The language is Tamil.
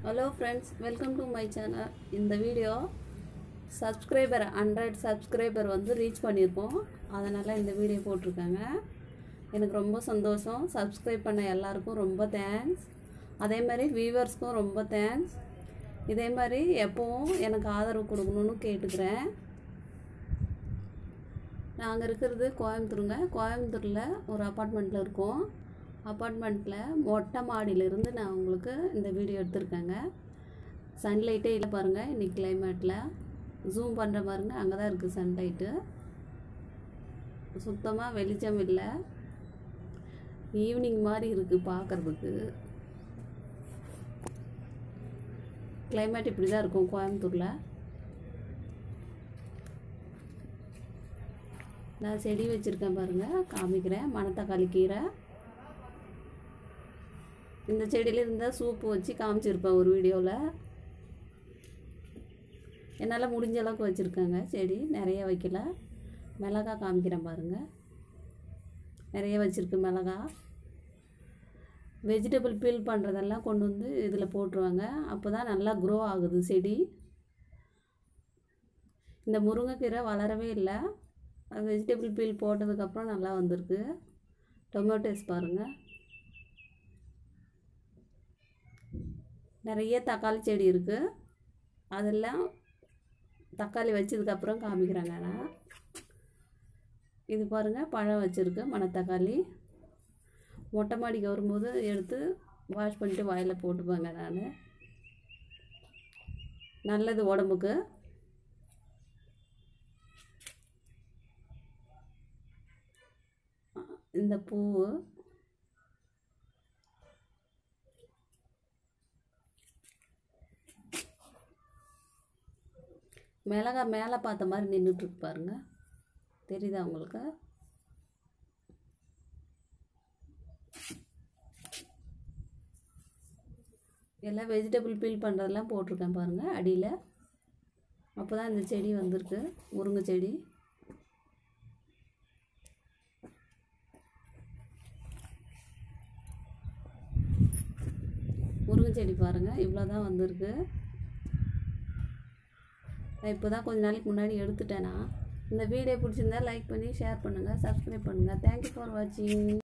hello friends welcome to my channel இந்த வீடியோ சப்ஸ்கிரைபர் ஹண்ட்ரட் சப்ஸ்கிரைபர் வந்து ரீச் பண்ணியிருக்கோம் அதனால் இந்த வீடியோ போட்டிருக்காங்க எனக்கு ரொம்ப சந்தோஷம் சப்ஸ்கிரைப் பண்ண எல்லாருக்கும் ரொம்ப தேங்க்ஸ் அதே மாதிரி வியூவர்ஸ்க்கும் ரொம்ப தேங்க்ஸ் இதே மாதிரி எப்போவும் எனக்கு ஆதரவு கொடுக்கணும்னு கேட்டுக்கிறேன் நாங்கள் இருக்கிறது கோயம்புத்தூருங்க கோயம்புத்தூரில் ஒரு அப்பார்ட்மெண்ட்டில் இருக்கோம் அப்பார்ட்மெண்ட்டில் மொட்டை மாடியிலிருந்து நான் உங்களுக்கு இந்த வீடியோ எடுத்திருக்கேங்க சன்லைட்டே இல்லை பாருங்கள் இன்றைக்கி கிளைமேட்டில் ஜூம் பண்ணுற பாருங்க அங்கே தான் இருக்குது சன்லைட்டு சுத்தமாக வெளிச்சம் இல்லை ஈவினிங் மாதிரி இருக்குது பார்க்குறதுக்கு கிளைமேட் இப்படி தான் இருக்கும் கோயம்புத்தூரில் நான் செடி வச்சுருக்கேன் பாருங்கள் காமிக்கிறேன் மணத்தக்காளி கீரை இந்த செடியில் இருந்தால் சூப்பு வச்சு காமிச்சிருப்பேன் ஒரு வீடியோவில் என்னால் முடிஞ்ச அளவுக்கு வச்சுருக்கேங்க செடி நிறைய வைக்கல மிளகா காமிக்கிறேன் பாருங்கள் நிறைய வச்சுருக்கு மிளகா வெஜிடபிள் பீல் பண்ணுறதெல்லாம் கொண்டு வந்து இதில் போட்டுருவாங்க அப்போ தான் நல்லா க்ரோ ஆகுது செடி இந்த முருங்கைக்கீரை வளரவே இல்லை வெஜிடபிள் பீல் போட்டதுக்கப்புறம் நல்லா வந்திருக்கு டொமேட்டோஸ் பாருங்கள் நிறைய தக்காளி செடி இருக்குது அதெல்லாம் தக்காளி வச்சதுக்கப்புறம் காமிக்கிறாங்க நான் இது பாருங்கள் பழம் வச்சுருக்கு மணத்தக்காளி மொட்டை மாடிக்கு வரும்போது எடுத்து வாஷ் பண்ணிட்டு வாயில் போட்டுப்பாங்க நான் நல்லது உடம்புக்கு இந்த பூவு மிளகா மேலே பார்த்த மாதிரி நின்றுட்டுருக்கு பாருங்க தெரியுதா உங்களுக்கு எல்லாம் வெஜிடபிள் பீல் பண்ணுறதெல்லாம் போட்டிருக்கேன் பாருங்கள் அடியில் அப்போ தான் இந்த செடி வந்திருக்கு முருங்கை செடி முருங்கை செடி பாருங்கள் இவ்வளோ தான் வந்திருக்கு நான் இப்போ தான் கொஞ்ச நாளைக்கு முன்னாடி எடுத்துட்டேன் நான் இந்த வீடியோ பிடிச்சிருந்தா லைக் பண்ணி ஷேர் பண்ணுங்கள் சப்ஸ்கிரைப் பண்ணுங்கள் தேங்க்யூ ஃபார் வாட்சிங்